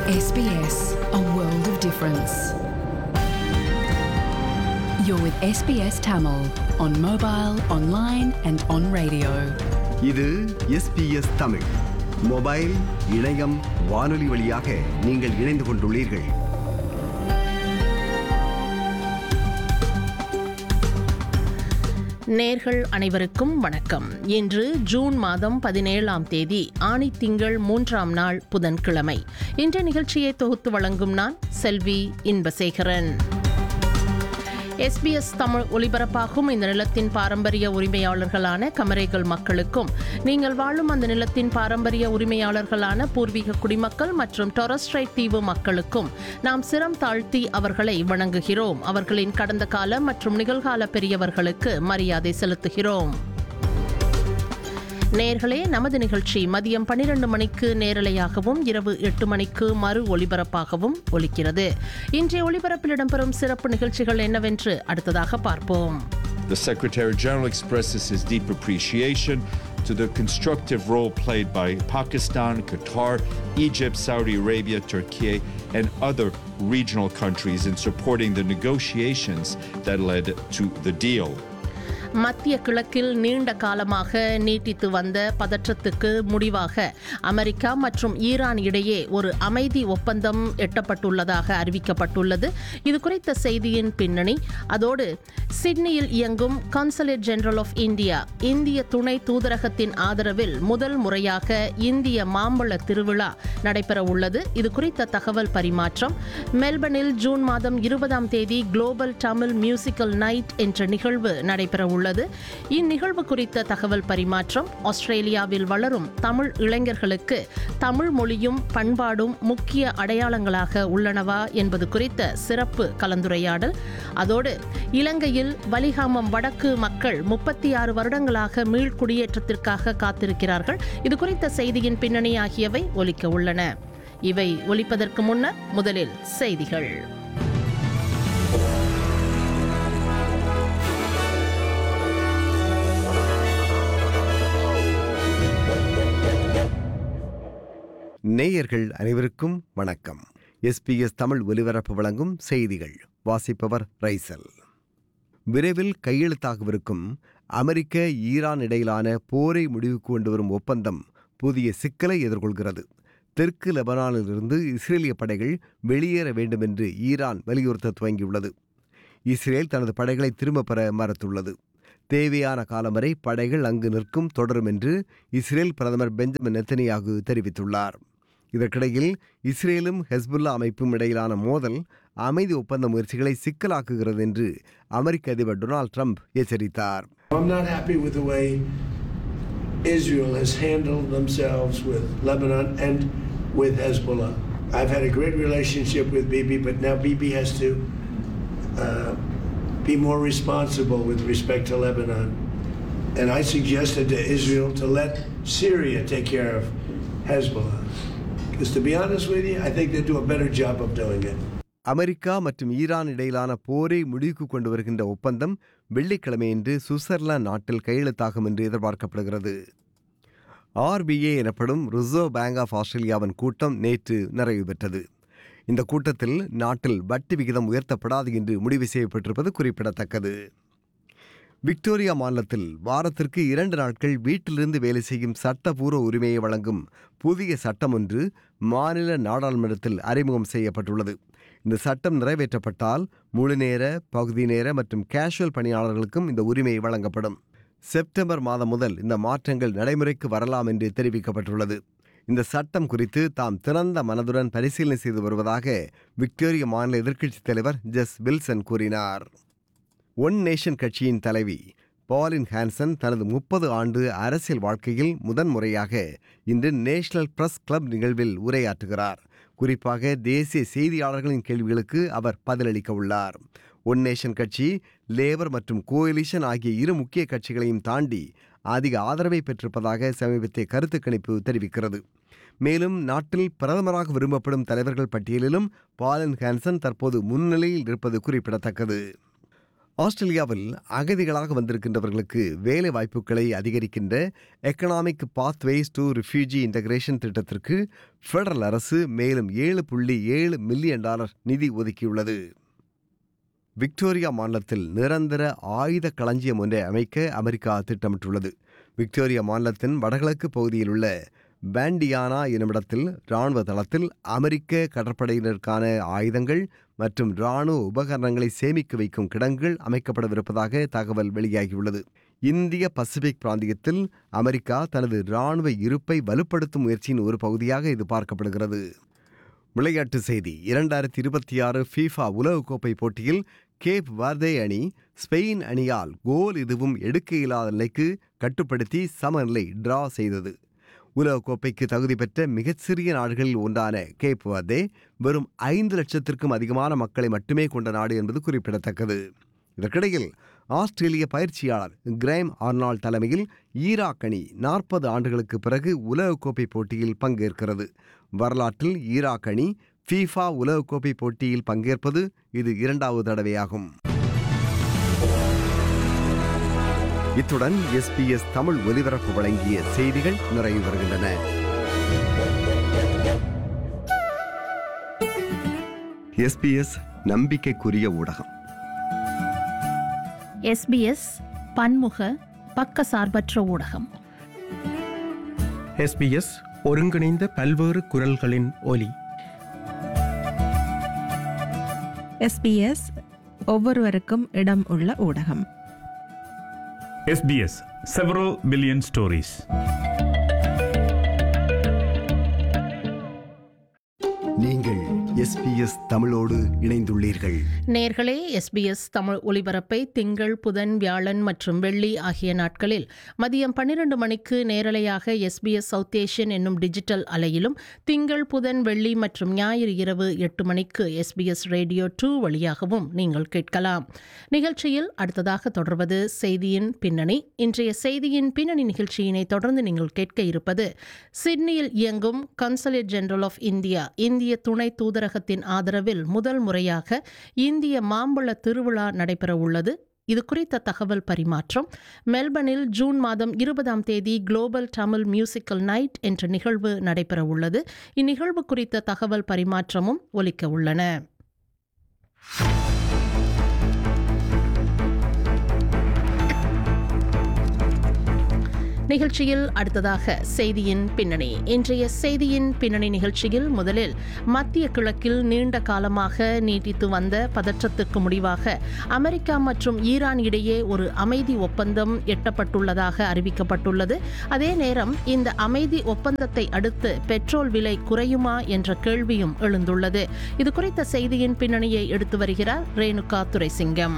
SBS, a world of difference. You're with SBS Tamil on mobile, online, and on radio. இது SBS Tamil mobile இணையம் வானொலி வழியாக நீங்கள் இணைந்து கொண்டுள்ளீர்கள் நேர்கள் அனைவருக்கும் வணக்கம் இன்று ஜூன் மாதம் பதினேழாம் தேதி ஆணி திங்கள் மூன்றாம் நாள் புதன்கிழமை இன்றைய நிகழ்ச்சியை தொகுத்து வழங்கும் நான் செல்வி இன்பசேகரன் எஸ்பிஎஸ் தமிழ் ஒலிபரப்பாகும் இந்த நிலத்தின் பாரம்பரிய உரிமையாளர்களான கமரேகல் மக்களுக்கும் நீங்கள் வாழும் அந்த நிலத்தின் பாரம்பரிய உரிமையாளர்களான பூர்வீக குடிமக்கள் மற்றும் டொரஸ்ட்ரைட் தீவு மக்களுக்கும் நாம் சிரம் தாழ்த்தி அவர்களை வணங்குகிறோம் அவர்களின் கடந்த கால மற்றும் நிகழ்கால பெரியவர்களுக்கு மரியாதை செலுத்துகிறோம் நேர்களே நமது நிகழ்ச்சி மதியம் பன்னிரண்டு மணிக்கு நேரலையாகவும் இரவு எட்டு மணிக்கு மறு ஒலிபரப்பாகவும் ஒலிக்கிறது இன்றைய ஒலிபரப்பில் இடம்பெறும் சிறப்பு நிகழ்ச்சிகள் என்னவென்று அடுத்ததாக பார்ப்போம் The Secretary General expresses his deep appreciation to the constructive role played by Pakistan, Qatar, Egypt, Saudi Arabia, Turkey, and other regional countries in supporting the negotiations that led to the deal. மத்திய கிழக்கில் நீண்ட காலமாக நீட்டித்து வந்த பதற்றத்துக்கு முடிவாக America மற்றும் Iran இடையே ஒரு அமைதி ஒப்பந்தம் எட்டப்பட்டுள்ளதாக அறிவிக்கப்பட்டுள்ளது இது குறித்த செய்தியின் பின்னணி அதோடு சிட்னியில் இயங்கும் கான்சலேட் ஜெனரல் ஆஃப் இந்தியா இந்திய துணை தூதரகத்தின் ஆதரவில் முதல் முறையாக இந்திய மாம்பழ திருவிழா நடைபெற உள்ளது இது குறித்த தகவல் பரிமாற்றம் மெல்பர்னில் ஜூன் மாதம் இருபதாம் தேதி குளோபல் தமிழ் மியூசிக்கல் நைட் என்ற நிகழ்வு நடைபெற உள்ளது இந்நிகழ்வு குறித்த தகவல் பரிமாற்றம் ஆஸ்திரேலியாவில் வளரும் தமிழ் இளைஞர்களுக்கு தமிழ் மொழியும் பண்பாடும் முக்கிய அடையாளங்களாக உள்ளனவா என்பது குறித்த சிறப்பு கலந்துரையாடல் அதோடு இலங்கையில் வலிகாமம் வடக்கு மக்கள் முப்பத்தி ஆறு வருடங்களாக மீள்குடியேற்றத்திற்காக காத்திருக்கிறார்கள் இது குறித்த செய்தியின் பின்னணி ஆகியவை ஒலிக்க உள்ளன இவை ஒலிப்பதற்கு முன்னர் முதலில் செய்திகள் நேயர்கள் அனைவருக்கும் வணக்கம் எஸ்பிஎஸ் தமிழ் ஒலிபரப்பு வழங்கும் செய்திகள் வாசிப்பவர் ரைசல் விரைவில் கையெழுத்தாகவிருக்கும் அமெரிக்க ஈரான் இடையிலான போரை முடிவுக்கு கொண்டு வரும் ஒப்பந்தம் புதிய சிக்கலை எதிர்கொள்கிறது தெற்கு லெபனானிலிருந்து இஸ்ரேலிய படைகள் வெளியேற வேண்டும் என்று ஈரான் வலியுறுத்த துவங்கியுள்ளது இஸ்ரேல் தனது படைகளை திரும்பப் பெற மறுத்துள்ளது தேவையான காலம் வரை படைகள் அங்கு நிற்கும் தொடரும் என்று இஸ்ரேல் பிரதமர் பெஞ்சமின் நெத்தனியாகு தெரிவித்துள்ளார் இதற்கிடையில் இஸ்ரேலும் ஹெஸ்புல்லா அமைப்பும் இடையிலான மோதல் அமைதி ஒப்பந்த முயற்சிகளை சிக்கலாக்குகிறது என்று அமெரிக்க அதிபர் டொனால்ட் ட்ரம்ப் எச்சரித்தார் I'm not happy with the way Israel has handled themselves with Lebanon and with Hezbollah. I've had a great relationship with Bibi, but now Bibi has to uh, be more responsible with respect to Lebanon. And I suggested to Israel to let Syria take care of Hezbollah. Because to be honest with you, I think they do a better job of doing it. America மற்றும் Iran இடையிலான போரை முடிவுக்கு கொண்டு வருகின்ற ஒப்பந்தம் வெள்ளிக்கிழமையன்று Switzerland நாட்டில் கையெழுத்தாகும் என்று எதிர்பார்க்கப்படுகிறது ஆர்பிஏ எனப்படும் ரிசர்வ் பேங்க் ஆஃப் ஆஸ்திரேலியாவின் கூட்டம் நேற்று நிறைவு பெற்றது இந்த கூட்டத்தில் நாட்டில் வட்டி விகிதம் உயர்த்தப்படாது என்று முடிவு செய்யப்பட்டிருப்பது குறிப்பிடத்தக்கது விக்டோரியா மாநிலத்தில் வாரத்திற்கு இரண்டு நாட்கள் வீட்டிலிருந்து வேலை செய்யும் சட்டபூர்வ உரிமையை வழங்கும் புதிய சட்டம் ஒன்று மாநில நாடாளுமன்றத்தில் அறிமுகம் செய்யப்பட்டுள்ளது இந்த சட்டம் நிறைவேற்றப்பட்டால் முழுநேர பகுதி நேர மற்றும் கேஷுவல் பணியாளர்களுக்கும் இந்த உரிமை வழங்கப்படும் செப்டம்பர் மாதம் முதல் இந்த மாற்றங்கள் நடைமுறைக்கு வரலாம் என்று தெரிவிக்கப்பட்டுள்ளது இந்த சட்டம் குறித்து தாம் திறந்த மனதுடன் பரிசீலனை செய்து வருவதாக விக்டோரியா மாநில எதிர்க்கட்சித் தலைவர் ஜெஸ் வில்சன் கூறினார் ஒன் நேஷன் கட்சியின் தலைவி பாலின் ஹான்சன் தனது முப்பது ஆண்டு அரசியல் வாழ்க்கையில் முதன்முறையாக இன்று நேஷனல் பிரஸ் கிளப் நிகழ்வில் உரையாற்றுகிறார் குறிப்பாக தேசிய செய்தியாளர்களின் கேள்விகளுக்கு அவர் பதிலளிக்க உள்ளார் ஒன் நேஷன் கட்சி லேபர் மற்றும் கோயிலிஷன் ஆகிய இரு முக்கிய கட்சிகளையும் தாண்டி அதிக ஆதரவை பெற்றிருப்பதாக சமீபத்திய கருத்து கணிப்பு தெரிவிக்கிறது மேலும் நாட்டில் பிரதமராக விரும்பப்படும் தலைவர்கள் பட்டியலிலும் பாலன் ஹான்சன் தற்போது முன்னிலையில் இருப்பது குறிப்பிடத்தக்கது ஆஸ்திரேலியாவில் அகதிகளாக வந்திருக்கின்றவர்களுக்கு வேலை வாய்ப்புகளை அதிகரிக்கின்ற Economic Pathways to Refugee Integration திட்டத்திற்கு ஃபெடரல் அரசு மேலும் ஏழு புள்ளி ஏழு மில்லியன் டாலர் நிதி ஒதுக்கியுள்ளது விக்டோரியா மாநிலத்தில் நிரந்தர ஆயுத களஞ்சியம் ஒன்றை அமைக்க அமெரிக்கா திட்டமிட்டுள்ளது விக்டோரியா மாநிலத்தின் வடகிழக்கு பகுதியில் உள்ள பேண்டியானா என்னுமிடத்தில் இராணுவ தளத்தில் அமெரிக்க கடற்படையினருக்கான ஆயுதங்கள் மற்றும் இராணுவ உபகரணங்களை சேமிக்க வைக்கும் கிடங்குகள் அமைக்கப்படவிருப்பதாக தகவல் வெளியாகியுள்ளது இந்திய பசிபிக் பிராந்தியத்தில் அமெரிக்கா தனது இராணுவ இருப்பை வலுப்படுத்தும் முயற்சியின் ஒரு பகுதியாக இது பார்க்கப்படுகிறது விளையாட்டு செய்தி இரண்டாயிரத்தி இருபத்தி ஆறு ஃபீஃபா உலகக்கோப்பை போட்டியில் கேப் வர்தே அணி ஸ்பெயின் அணியால் கோல் எதுவும் எடுக்க இயலாத நிலைக்கு கட்டுப்படுத்தி சமநிலை டிரா செய்தது உலகக்கோப்பைக்கு தகுதி பெற்ற மிகச்சிறிய நாடுகளில் ஒன்றான கேப் வர்தே வெறும் ஐந்து லட்சத்திற்கும் அதிகமான மக்களை மட்டுமே கொண்ட நாடு என்பது குறிப்பிடத்தக்கது இதற்கிடையில் ஆஸ்திரேலிய பயிற்சியாளர் கிரைம் ஆர்னால் தலைமையில் ஈராக் அணி நாற்பது ஆண்டுகளுக்கு பிறகு உலகக்கோப்பை போட்டியில் பங்கேற்கிறது வரலாற்றில் ஈராக் அணி ஃபீஃபா உலகக்கோப்பை போட்டியில் பங்கேற்பது இது இரண்டாவது தடவையாகும் இத்துடன் எஸ்பிஎஸ் தமிழ் ஒலிபரப்பு வழங்கிய செய்திகள் நிறைவு வருகின்றன எஸ்பிஎஸ் நம்பிக்கைக்குரிய ஊடகம் எஸ்பிஎஸ் பன்முக பக்கசார்பற்ற ஊடகம் எஸ்பிஎஸ் ஒருங்கிணைந்த பல்வேறு குரல்களின் ஒலி எஸ்பிஎஸ் ஒவ்வொருவருக்கும் இடம் உள்ள ஊடகம் SBS several billion stories. நீங்கள் எஸ்பிஎஸ் தமிழோடு இணைந்துள்ளீர்கள் நேர்களே எஸ்பிஎஸ் தமிழ் ஒலிபரப்பை திங்கள் புதன் வியாழன் மற்றும் வெள்ளி ஆகிய நாட்களில் மதியம் பன்னிரண்டு மணிக்கு நேரலையாக எஸ்பிஎஸ் சவுத் ஏஷியன் என்னும் டிஜிட்டல் அலையிலும் திங்கள் புதன் வெள்ளி மற்றும் ஞாயிறு இரவு எட்டு மணிக்கு எஸ்பிஎஸ் ரேடியோ டூ வழியாகவும் நீங்கள் கேட்கலாம் நிகழ்ச்சியில் அடுத்ததாக தொடர்வது செய்தியின் பின்னணி இன்றைய செய்தியின் பின்னணி நிகழ்ச்சியினை தொடர்ந்து நீங்கள் கேட்க இருப்பது சிட்னியில் இயங்கும் கன்சலேட் ஜெனரல் ஆஃப் இந்தியா இந்திய துணை தூதரகத்தின் ஆதரவில் முதல் முறையாக இந்திய மாம்பழ திருவிழா நடைபெற உள்ளது இது குறித்த தகவல் பரிமாற்றம் மெல்பர்னில் ஜூன் மாதம் இருபதாம் தேதி குளோபல் தமிழ் மியூசிக்கல் நைட் என்ற நிகழ்வு நடைபெற உள்ளது இந்நிகழ்வு குறித்த தகவல் பரிமாற்றமும் ஒலிக்க உள்ளன நிகழ்ச்சியில் அடுத்ததாக செய்தியின் பின்னணி இன்றைய செய்தியின் பின்னணி நிகழ்ச்சியில் முதலில் மத்திய கிழக்கில் நீண்ட காலமாக நீட்டித்து வந்த பதற்றத்துக்கு முடிவாக அமெரிக்கா மற்றும் ஈரான் இடையே ஒரு அமைதி ஒப்பந்தம் எட்டப்பட்டுள்ளதாக அறிவிக்கப்பட்டுள்ளது அதே நேரம் இந்த அமைதி ஒப்பந்தத்தை அடுத்து பெட்ரோல் விலை குறையுமா என்ற கேள்வியும் எழுந்துள்ளது இது குறித்த செய்தியின் பின்னணியை எடுத்து வருகிறார் ரேணுகா துரைசிங்கம்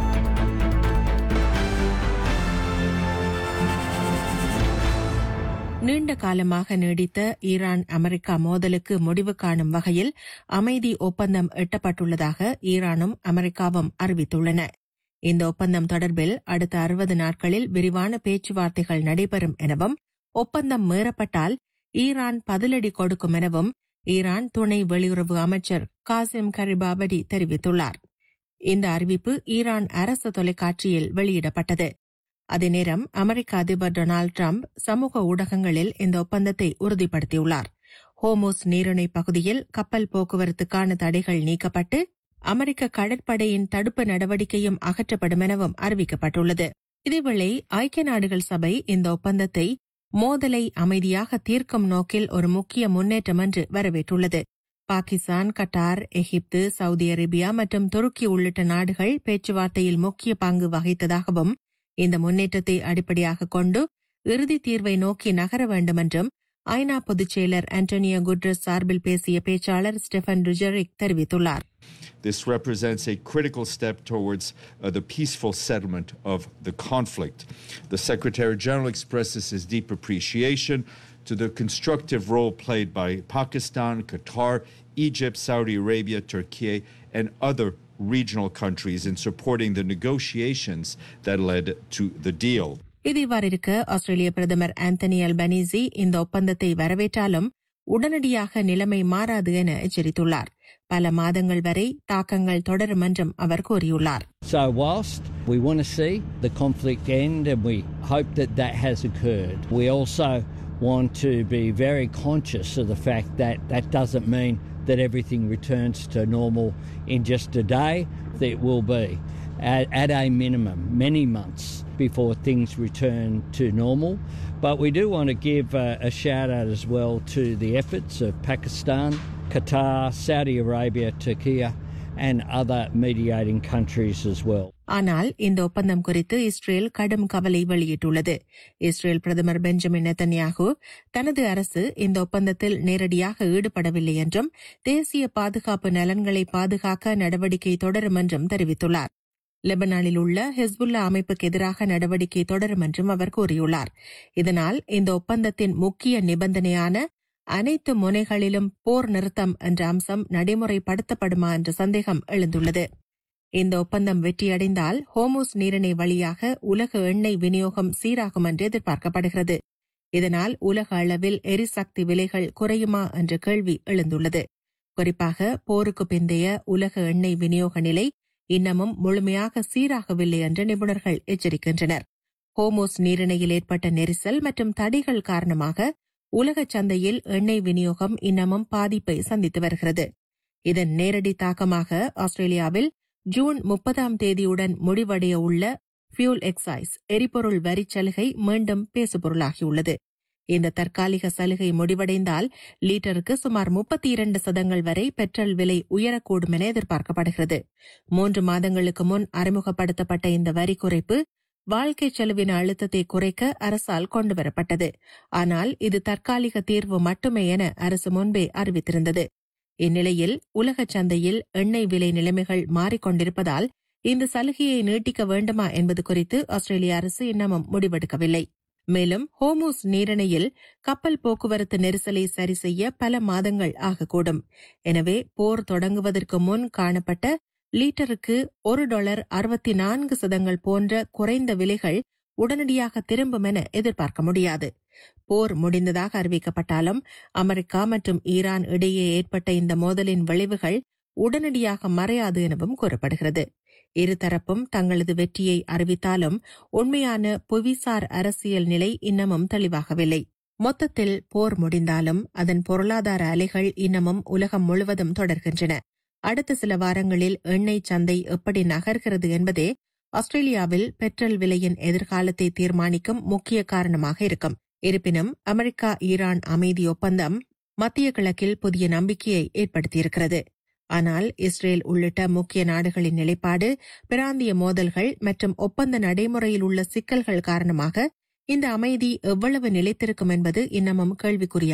நீண்ட காலமாக நீடித்த ஈரான் அமெரிக்கா மோதலுக்கு முடிவு காணும் வகையில் அமைதி ஒப்பந்தம் எட்டப்பட்டுள்ளதாக ஈரானும் அமெரிக்காவும் அறிவித்துள்ளன இந்த ஒப்பந்தம் தொடர்பில் அடுத்த அறுபது நாட்களில் விரிவான பேச்சுவார்த்தைகள் நடைபெறும் எனவும் ஒப்பந்தம் மீறப்பட்டால் ஈரான் பதிலடி கொடுக்கும் எனவும் ஈரான் துணை வெளியுறவு அமைச்சர் காசிம் கரிபாபடி தெரிவித்துள்ளார் இந்த அறிவிப்பு ஈரான் அரசு தொலைக்காட்சியில் வெளியிடப்பட்டது அதே நேரம் அமெரிக்க அதிபர் டொனால்டு டிரம்ப் சமூக ஊடகங்களில் இந்த ஒப்பந்தத்தை உறுதிப்படுத்தியுள்ளார் ஹோமோஸ் நீரிணை பகுதியில் கப்பல் போக்குவரத்துக்கான தடைகள் நீக்கப்பட்டு அமெரிக்க கடற்படையின் தடுப்பு நடவடிக்கையும் அகற்றப்படும் எனவும் அறிவிக்கப்பட்டுள்ளது இதேவேளை ஐக்கிய நாடுகள் சபை இந்த ஒப்பந்தத்தை மோதலை அமைதியாக தீர்க்கும் நோக்கில் ஒரு முக்கிய முன்னேற்றம் என்று வரவேற்றுள்ளது Pakistan Qatar Egypt Saudi Arabia மற்றும் துருக்கி உள்ளிட்ட நாடுகள் பேச்சுவார்த்தையில் முக்கிய பங்கு வகித்ததாகவும் இந்த முன்னேற்றத்தை அடிப்படையாக கொண்டு இறுதி தீர்வை நோக்கி நகர வேண்டும் என்றும் ஐநா பொதுச் செயலர் ஆண்டோனியோ குட்ரஸ் சார்பில் பேசிய பேச்சாளர் ஸ்டெஃபன் டுஜரிக் தெரிவித்துள்ளார் This represents a critical step towards uh, the peaceful settlement of the conflict. The Secretary General expresses his deep appreciation to the constructive role played by Pakistan, Qatar, Egypt, Saudi Arabia, Turkey, and other regional countries in supporting the negotiations that led to the deal. இது இவ்வாறு இருக்க ஆஸ்திரேலிய பிரதமர் Anthony Albanese இந்த ஒப்பந்தத்தை வரவேற்றாலும் உடனடியாக நிலைமை மாறாது என எச்சரித்துள்ளார் பல மாதங்கள் வரை தாக்கங்கள் தொடரும் என்றும் அவர் கூறியுள்ளார் So, whilst we want to see the conflict end and we hope that that has occurred, we also want to be very conscious of the fact that that doesn't mean that everything returns to normal in just a day. It will be at, at a minimum many months before things return to normal. But we do want to give a, a shout out as well to the efforts of Pakistan, Qatar, Saudi Arabia, Turkey, and other mediating countries as well. ஆனால் இந்த ஒப்பந்தம் குறித்து Israel கடும் கவலை வெளியிட்டுள்ளது Israel பிரதமர் Benjamin Netanyahu தனது அரசு இந்த ஒப்பந்தத்தில் நேரடியாக ஈடுபடவில்லை என்றும் தேசிய பாதுகாப்பு நலன்களை பாதுகாக்க நடவடிக்கை தொடரும் என்றும் தெரிவித்துள்ளார் லெபனானில் உள்ள ஹெஸ்புல்லா அமைப்புக்கு எதிராக நடவடிக்கை தொடரும் என்றும் அவர் கூறியுள்ளார் இதனால் இந்த ஒப்பந்தத்தின் முக்கிய நிபந்தனையான அனைத்து முனைகளிலும் போர் நிறுத்தம் என்ற அம்சம் நடைமுறைப்படுத்தப்படுமா என்ற சந்தேகம் எழுந்துள்ளது இந்த ஒப்பந்தம் வெற்றியடைந்தால் ஹோமோஸ் நீரிணை வழியாக உலக எண்ணெய் விநியோகம் சீராகும் என்று எதிர்பார்க்கப்படுகிறது இதனால் உலக அளவில் எரிசக்தி விலைகள் குறையுமா என்ற கேள்வி எழுந்துள்ளது குறிப்பாக போருக்கு பிந்தைய உலக எண்ணெய் விநியோக நிலை இன்னமும் முழுமையாக சீராகவில்லை என்று நிபுணர்கள் எச்சரிக்கின்றனர் ஹோமோஸ் நீரிணையில் ஏற்பட்ட நெரிசல் மற்றும் தடைகள் காரணமாக உலக சந்தையில் எண்ணெய் விநியோகம் இன்னமும் பாதிப்பை சந்தித்து வருகிறது இதன் நேரடி தாக்கமாக ஆஸ்திரேலியாவில் ஜூன் முப்பதாம் தேதியுடன் முடிவடைய உள்ள ஃபியூல் எக்ஸைஸ் எரிபொருள் வரிச் சலுகை மீண்டும் பேசுபொருளாகியுள்ளது இந்த தற்காலிக சலுகை முடிவடைந்தால் லீட்டருக்கு சுமார் முப்பத்தி இரண்டு சதங்கள் வரை பெட்ரோல் விலை உயரக்கூடும் என எதிர்பார்க்கப்படுகிறது மூன்று மாதங்களுக்கு முன் அறிமுகப்படுத்தப்பட்ட இந்த வரி குறைப்பு வாழ்க்கை செலவின அழுத்தத்தை குறைக்க அரசால் கொண்டுவரப்பட்டது ஆனால் இது தற்காலிக தீர்வு மட்டுமே என அரசு முன்பே அறிவித்திருந்தது இந்நிலையில் உலக சந்தையில் எண்ணெய் விலை நிலைமைகள் மாறிக்கொண்டிருப்பதால் இந்த சலுகையை நீட்டிக்க வேண்டுமா என்பது குறித்து ஆஸ்திரேலிய அரசு இன்னமும் முடிவெடுக்கவில்லை மேலும் ஹோமூஸ் நீரிணையில் கப்பல் போக்குவரத்து நெரிசலை சரி செய்ய பல மாதங்கள் ஆகக்கூடும் எனவே போர் தொடங்குவதற்கு முன் காணப்பட்ட லீட்டருக்கு ஒரு டாலர் அறுபத்தி நான்கு சதங்கள் போன்ற குறைந்த விலைகள் உடனடியாக திரும்பும் என எதிர்பார்க்க முடியாது போர் முடிந்ததாக அறிவிக்கப்பட்டாலும் அமெரிக்கா மற்றும் ஈரான் இடையே ஏற்பட்ட இந்த மோதலின் விளைவுகள் உடனடியாக மறையாது எனவும் கூறப்படுகிறது இருதரப்பும் தங்களது வெற்றியை அறிவித்தாலும் உண்மையான புவிசார் அரசியல் நிலை இன்னமும் தெளிவாகவில்லை மொத்தத்தில் போர் முடிந்தாலும் அதன் பொருளாதார அலைகள் இன்னமும் உலகம் முழுவதும் தொடர்கின்றன அடுத்த சில வாரங்களில் எண்ணெய் சந்தை எப்படி நகர்கிறது என்பதே ஆஸ்திரேலியாவில் பெட்ரோல் விலையின் எதிர்காலத்தை தீர்மானிக்கும் முக்கிய காரணமாக இருக்கும் இருப்பினும் அமெரிக்கா ஈரான் அமைதி ஒப்பந்தம் மத்திய கிழக்கில் புதிய நம்பிக்கையை ஏற்படுத்தியிருக்கிறது ஆனால் இஸ்ரேல் உள்ளிட்ட முக்கிய நாடுகளின் நிலைப்பாடு பிராந்திய மோதல்கள் மற்றும் ஒப்பந்த நடைமுறையில் உள்ள சிக்கல்கள் காரணமாக இந்த அமைதி எவ்வளவு நிலைத்திருக்கும் என்பது இன்னமும் கேள்விக்குறியாக